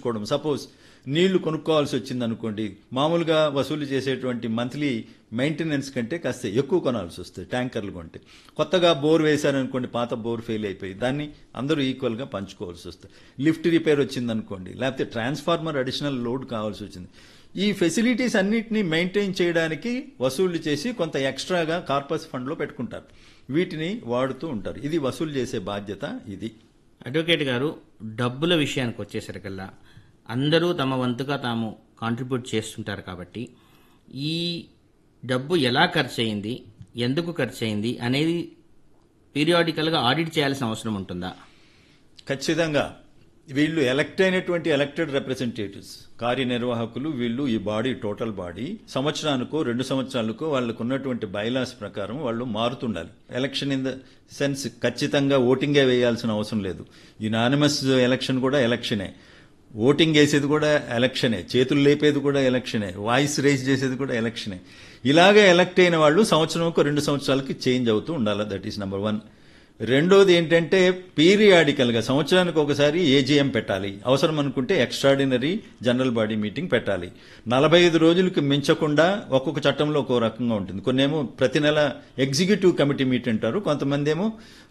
పంచుకోవడం సపోజ్ నీళ్లు కొనుక్కోవాల్సి వచ్చింది అనుకోండి మామూలుగా వసూలు చేసేటువంటి మంత్లీ మెయింటెనెన్స్ కంటే కాస్త ఎక్కువ కొనాల్సి వస్తుంది ట్యాంకర్లు కొంటే కొత్తగా బోర్ వేశారనుకోండి పాత బోర్ ఫెయిల్ అయిపోయి దాన్ని అందరూ ఈక్వల్గా పంచుకోవాల్సి వస్తుంది లిఫ్ట్ రిపేర్ వచ్చింది అనుకోండి లేకపోతే ట్రాన్స్ఫార్మర్ అడిషనల్ లోడ్ కావాల్సి వచ్చింది ఈ ఫెసిలిటీస్ అన్నిటినీ మెయింటైన్ చేయడానికి వసూళ్లు చేసి కొంత ఎక్స్ట్రాగా కార్పస్ ఫండ్లో పెట్టుకుంటారు వీటిని వాడుతూ ఉంటారు ఇది వసూలు చేసే బాధ్యత ఇది అడ్వకేట్ గారు డబ్బుల విషయానికి వచ్చేసరికల్లా అందరూ తమ వంతుగా తాము కాంట్రిబ్యూట్ చేస్తుంటారు కాబట్టి ఈ డబ్బు ఎలా ఖర్చు అయింది ఎందుకు ఖర్చు అయింది అనేది పీరియాడికల్గా ఆడిట్ చేయాల్సిన అవసరం ఉంటుందా ఖచ్చితంగా వీళ్ళు ఎలక్ట్ అయినటువంటి ఎలక్టెడ్ రిప్రజెంటేటివ్స్ కార్యనిర్వాహకులు వీళ్ళు ఈ బాడీ టోటల్ బాడీ సంవత్సరానికో రెండు సంవత్సరాలకో వాళ్ళకు ఉన్నటువంటి బైలాస్ ప్రకారం వాళ్ళు మారుతుండాలి ఎలక్షన్ ఇన్ ద సెన్స్ ఖచ్చితంగా ఓటింగే వేయాల్సిన అవసరం లేదు యునానిమస్ ఎలక్షన్ కూడా ఎలక్షనే ఓటింగ్ వేసేది కూడా ఎలక్షనే చేతులు లేపేది కూడా ఎలక్షనే వాయిస్ రేస్ చేసేది కూడా ఎలక్షనే ఇలాగే ఎలక్ట్ అయిన వాళ్ళు సంవత్సరంకు రెండు సంవత్సరాలకి చేంజ్ అవుతూ ఉండాలి దట్ ఈస్ నెంబర్ వన్ రెండోది ఏంటంటే పీరియాడికల్ గా సంవత్సరానికి ఒకసారి ఏజీఎం పెట్టాలి అవసరం అనుకుంటే ఎక్స్ట్రాడినరీ జనరల్ బాడీ మీటింగ్ పెట్టాలి నలభై ఐదు రోజులకు మించకుండా ఒక్కొక్క చట్టంలో ఒక్కో రకంగా ఉంటుంది కొన్నేమో ప్రతి నెల ఎగ్జిక్యూటివ్ కమిటీ మీట్ అంటారు కొంతమంది ఏమో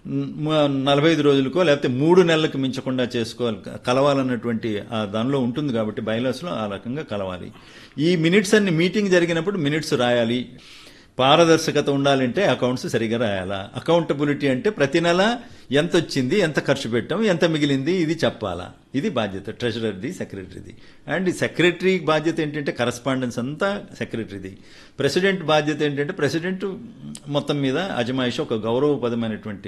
నలభై ఐదు రోజులకో లేకపోతే మూడు నెలలకు మించకుండా చేసుకోవాలి కలవాలన్నటువంటి ఆ దానిలో ఉంటుంది కాబట్టి బైలాస్ లో ఆ రకంగా కలవాలి ఈ మినిట్స్ అన్ని మీటింగ్ జరిగినప్పుడు మినిట్స్ రాయాలి పారదర్శకత ఉండాలంటే అకౌంట్స్ సరిగా రాయాలా అకౌంటబిలిటీ అంటే ప్రతి నెల ఎంత వచ్చింది ఎంత ఖర్చు పెట్టాం ఎంత మిగిలింది ఇది చెప్పాలా ఇది బాధ్యత ట్రెజరర్ది సెక్రటరీది అండ్ సెక్రటరీ బాధ్యత ఏంటంటే కరస్పాండెన్స్ అంతా సెక్రటరీది ప్రెసిడెంట్ బాధ్యత ఏంటంటే ప్రెసిడెంట్ మొత్తం మీద అజమాయిషి ఒక గౌరవపదమైనటువంటి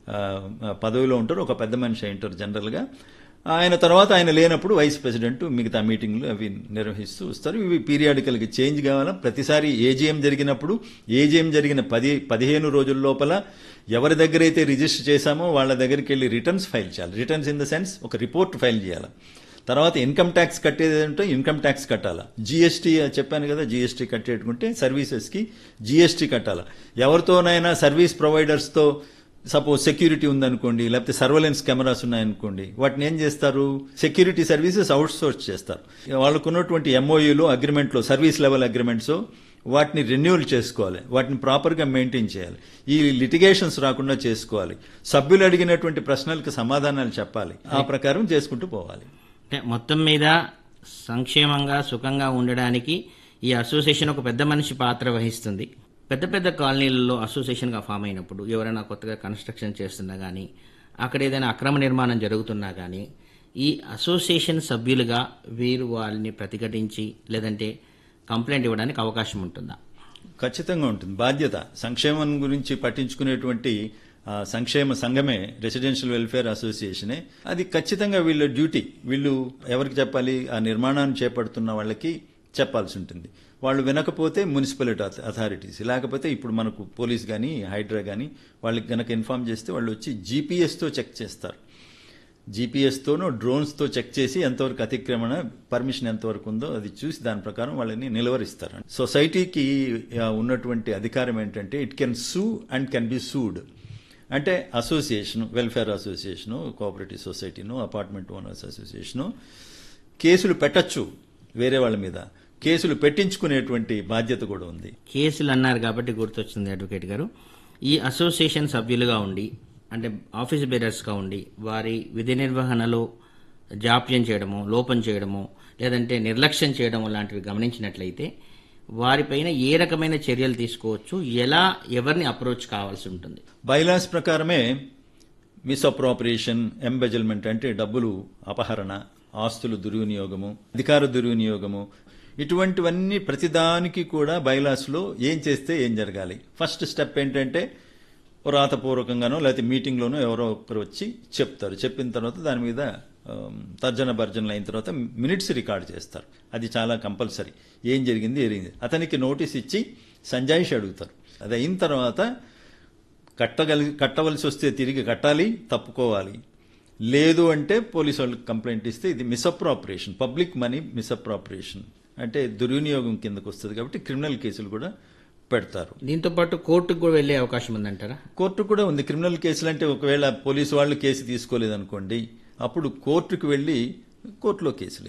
పదవిలో ఉంటారు ఒక పెద్ద మనిషి అయి ఉంటారు జనరల్గా ఆయన తర్వాత ఆయన లేనప్పుడు వైస్ ప్రెసిడెంట్ మిగతా మీటింగ్లు అవి నిర్వహిస్తూ వస్తారు ఇవి పీరియాడికల్గా చేంజ్ కావాలా ప్రతిసారి ఏజీఎం జరిగినప్పుడు ఏజీఎం జరిగిన పది పదిహేను రోజుల లోపల ఎవరి దగ్గర అయితే రిజిస్టర్ చేశామో వాళ్ళ దగ్గరికి వెళ్ళి రిటర్న్స్ ఫైల్ చేయాలి రిటర్న్స్ ఇన్ ద సెన్స్ ఒక రిపోర్ట్ ఫైల్ చేయాలి తర్వాత ఇన్కమ్ ట్యాక్స్ కట్టేది అంటే ఇన్కమ్ ట్యాక్స్ కట్టాలా జీఎస్టీ చెప్పాను కదా జీఎస్టీ కట్టేటుకుంటే సర్వీసెస్కి జీఎస్టీ కట్టాలా ఎవరితోనైనా సర్వీస్ ప్రొవైడర్స్తో సపోజ్ సెక్యూరిటీ ఉందనుకోండి లేకపోతే సర్వలెన్స్ కెమెరాస్ ఉన్నాయనుకోండి వాటిని ఏం చేస్తారు సెక్యూరిటీ సర్వీసెస్ అవుట్ సోర్స్ చేస్తారు వాళ్ళకు ఉన్నటువంటి ఎంఓయూలు అగ్రిమెంట్లో సర్వీస్ లెవెల్ అగ్రిమెంట్స్ వాటిని రెన్యూల్ చేసుకోవాలి వాటిని ప్రాపర్గా మెయింటైన్ చేయాలి ఈ లిటిగేషన్స్ రాకుండా చేసుకోవాలి సభ్యులు అడిగినటువంటి ప్రశ్నలకు సమాధానాలు చెప్పాలి ఆ ప్రకారం చేసుకుంటూ పోవాలి అంటే మొత్తం మీద సంక్షేమంగా సుఖంగా ఉండడానికి ఈ అసోసియేషన్ ఒక పెద్ద మనిషి పాత్ర వహిస్తుంది పెద్ద పెద్ద కాలనీలలో అసోసియేషన్గా ఫామ్ అయినప్పుడు ఎవరైనా కొత్తగా కన్స్ట్రక్షన్ చేస్తున్నా కానీ అక్కడ ఏదైనా అక్రమ నిర్మాణం జరుగుతున్నా కానీ ఈ అసోసియేషన్ సభ్యులుగా వీరు వాళ్ళని ప్రతిఘటించి లేదంటే కంప్లైంట్ ఇవ్వడానికి అవకాశం ఉంటుందా ఖచ్చితంగా ఉంటుంది బాధ్యత సంక్షేమం గురించి పట్టించుకునేటువంటి ఆ, సంక్షేమ సంఘమే రెసిడెన్షియల్ వెల్ఫేర్ అసోసియేషనే అది ఖచ్చితంగా వీళ్ళ డ్యూటీ వీళ్ళు ఎవరికి చెప్పాలి ఆ నిర్మాణాన్ని చేపడుతున్న వాళ్ళకి చెప్పాల్సి ఉంటుంది వాళ్ళు వినకపోతే మున్సిపాలిటీ అథారిటీస్ లేకపోతే ఇప్పుడు మనకు పోలీస్ కానీ హైడ్రా కానీ వాళ్ళకి గనక ఇన్ఫార్మ్ చేస్తే వాళ్ళు వచ్చి జీపీఎస్తో చెక్ చేస్తారు జీపీఎస్తోనో డ్రోన్స్తో చెక్ చేసి ఎంతవరకు అతిక్రమణ పర్మిషన్ ఎంతవరకు ఉందో అది చూసి దాని ప్రకారం వాళ్ళని నిలవరిస్తారు సొసైటీకి ఆ, ఉన్నటువంటి అధికారం ఏంటంటే it can sue and can be sued అంటే అసోసియేషన్ వెల్ఫేర్ అసోసియేషను కోఆపరేటివ్ సొసైటీను అపార్ట్మెంట్ ఓనర్స్ అసోసియేషను కేసులు పెట్టచ్చు వేరే వాళ్ళ మీద కేసులు పెట్టించుకునేటువంటి బాధ్యత కూడా ఉంది కేసులు అన్నారు కాబట్టి గుర్తొచ్చింది అడ్వకేట్ గారు ఈ అసోసియేషన్ సభ్యులుగా ఉండి అంటే ఆఫీస్ బేరర్స్గా ఉండి వారి విధి నిర్వహణలో జాప్యం చేయడము లోపం చేయడము లేదంటే నిర్లక్ష్యం చేయడము లాంటివి గమనించినట్లయితే వారిపైన ఏ రకమైన చర్యలు తీసుకోవచ్చు ఎలా ఎవరిని అప్రోచ్ కావాల్సి ఉంటుంది బైలాస్ ప్రకారమే మిస్అప్రోపరియేషన్ ఎంబెజల్మెంట్ అంటే డబ్బులు అపహరణ ఆస్తులు దుర్వినియోగము అధికార దుర్వినియోగము ఇటువంటివన్నీ ప్రతిదానికి కూడా బైలాస్లో ఏం చేస్తే ఏం జరగాలి ఫస్ట్ స్టెప్ ఏంటంటే ఓ రాతపూర్వకంగానో లేకపోతే మీటింగ్లోనో ఎవరో ఒకరు వచ్చి చెప్తారు చెప్పిన తర్వాత దాని మీద ఆమ్, తర్జన భర్జనలు అయిన తర్వాత మినిట్స్ రికార్డ్ చేస్తారు అది చాలా కంపల్సరీ ఏం జరిగింది జరిగింది అతనికి నోటీస్ ఇచ్చి సంజాయిషి అడుగుతారు అది అయిన తర్వాత కట్టగలి కట్టవలసి వస్తే తిరిగి కట్టాలి తప్పుకోవాలి లేదు అంటే పోలీసు వాళ్ళకి కంప్లైంట్ ఇస్తే ఇది మిస్అప్రాపరేషన్ పబ్లిక్ మనీ మిస్అప్రాపరేషన్ అంటే దుర్వినియోగం కిందకు వస్తుంది కాబట్టి క్రిమినల్ కేసులు కూడా పెడతారు దీంతో పాటు కోర్టుకు కూడా వెళ్ళే అవకాశం ఉందంటారా కోర్టు కూడా ఉంది క్రిమినల్ కేసులు అంటే ఒకవేళ పోలీసు వాళ్ళు కేసు తీసుకోలేదనుకోండి అప్పుడు కోర్టుకు వెళ్ళి కోర్టులో కేసులు